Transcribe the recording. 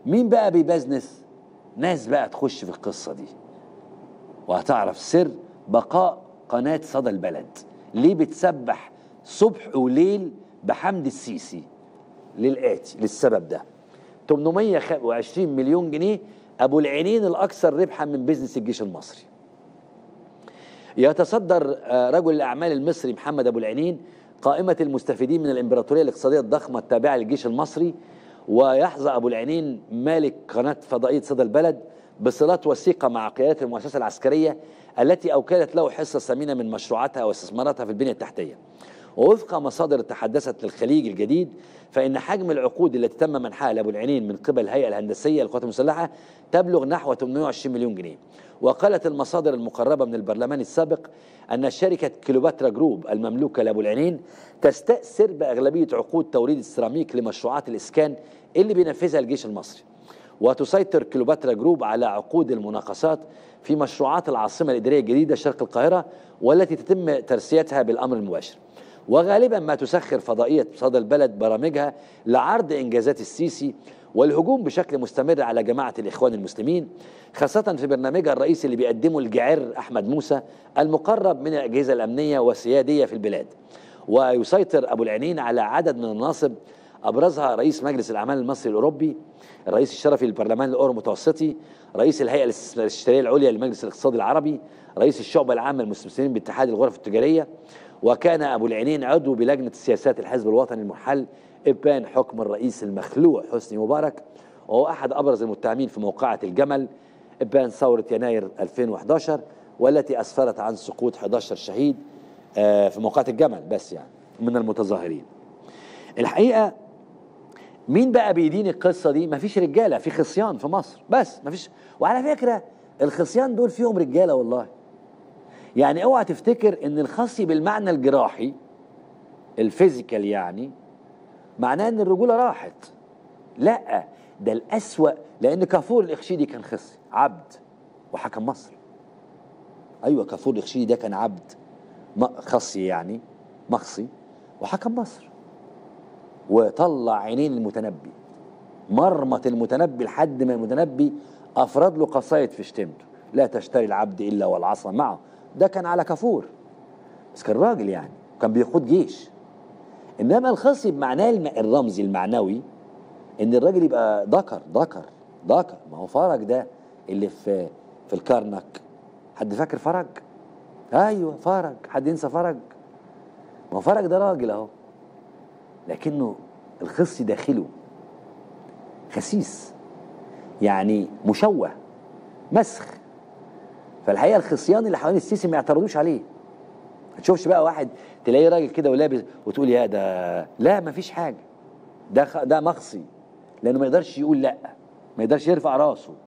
مين بقى بيبزنس ناس بقى تخش في القصه دي وهتعرف سر بقاء قناه صدى البلد ليه بتسبح صبح وليل بحمد السيسي للآتي للسبب ده 820 مليون جنيه أبو العينين الأكثر ربحا من بيزنس الجيش المصري يتصدر آه، رجل الأعمال المصري محمد أبو العينين قائمة المستفيدين من الإمبراطورية الاقتصادية الضخمة التابعة للجيش المصري ويحظى أبو العينين مالك قناة فضائية صدى البلد بصلات وثيقة مع قيادات المؤسسة العسكرية التي أوكلت له حصة ثمينة من مشروعاتها واستثماراتها في البنية التحتية ووفق مصادر تحدثت للخليج الجديد فإن حجم العقود التي تم منحها لأبو العينين من قبل الهيئة الهندسية للقوات المسلحة تبلغ نحو 820 مليون جنيه وقالت المصادر المقربة من البرلمان السابق أن شركة كيلوباترا جروب المملوكة لأبو العينين تستأثر بأغلبية عقود توريد السيراميك لمشروعات الإسكان اللي بينفذها الجيش المصري وتسيطر كيلوباترا جروب على عقود المناقصات في مشروعات العاصمة الإدارية الجديدة شرق القاهرة والتي تتم ترسيتها بالأمر المباشر وغالبا ما تسخر فضائية صدى البلد برامجها لعرض إنجازات السيسي والهجوم بشكل مستمر على جماعة الإخوان المسلمين خاصة في برنامجها الرئيسي اللي بيقدمه الجعر أحمد موسى المقرب من الأجهزة الأمنية والسيادية في البلاد ويسيطر أبو العينين على عدد من المناصب أبرزها رئيس مجلس الأعمال المصري الأوروبي الرئيس الشرفي للبرلمان الأورو المتوسطي رئيس الهيئة الاستشارية العليا للمجلس الاقتصادي العربي رئيس الشعبة العامة للمستثمرين باتحاد الغرف التجارية وكان أبو العينين عضو بلجنة السياسات الحزب الوطني المحل إبان حكم الرئيس المخلوع حسني مبارك وهو أحد أبرز المتهمين في موقعة الجمل إبان ثورة يناير 2011 والتي أسفرت عن سقوط 11 شهيد آه، في موقعة الجمل بس يعني من المتظاهرين الحقيقة مين بقى بيدين القصة دي مفيش رجالة في خصيان في مصر بس مفيش وعلى فكرة الخصيان دول فيهم رجالة والله يعني اوعى تفتكر ان الخصي بالمعنى الجراحي الفيزيكال يعني معناه ان الرجولة راحت لا ده الأسوأ لأن كافور الإخشيدي كان خصي عبد وحكم مصر أيوة كافور الإخشيدي ده كان عبد م- خصي يعني مخصي وحكم مصر وطلع عينين المتنبي مرمط المتنبي لحد ما المتنبي افرد له قصايد في شتمته لا تشتري العبد الا والعصا معه ده كان على كفور بس كان راجل يعني كان بيقود جيش انما الخصي بمعناه الم- الرمزي المعنوي ان الراجل يبقى ذكر ذكر ذكر ما هو فرج ده اللي في في الكرنك حد فاكر فرج ايوه فرج حد ينسى فرج ما هو فرج ده راجل اهو لكنه الخصي داخله خسيس يعني مشوه مسخ فالحقيقه الخصيان اللي حوالين السيسي ما يعترضوش عليه ما تشوفش بقى واحد تلاقيه راجل كده ولابس وتقول يا ده لا ما فيش حاجه ده خ... ده مخصي لانه ما يقدرش يقول لا ما يقدرش يرفع راسه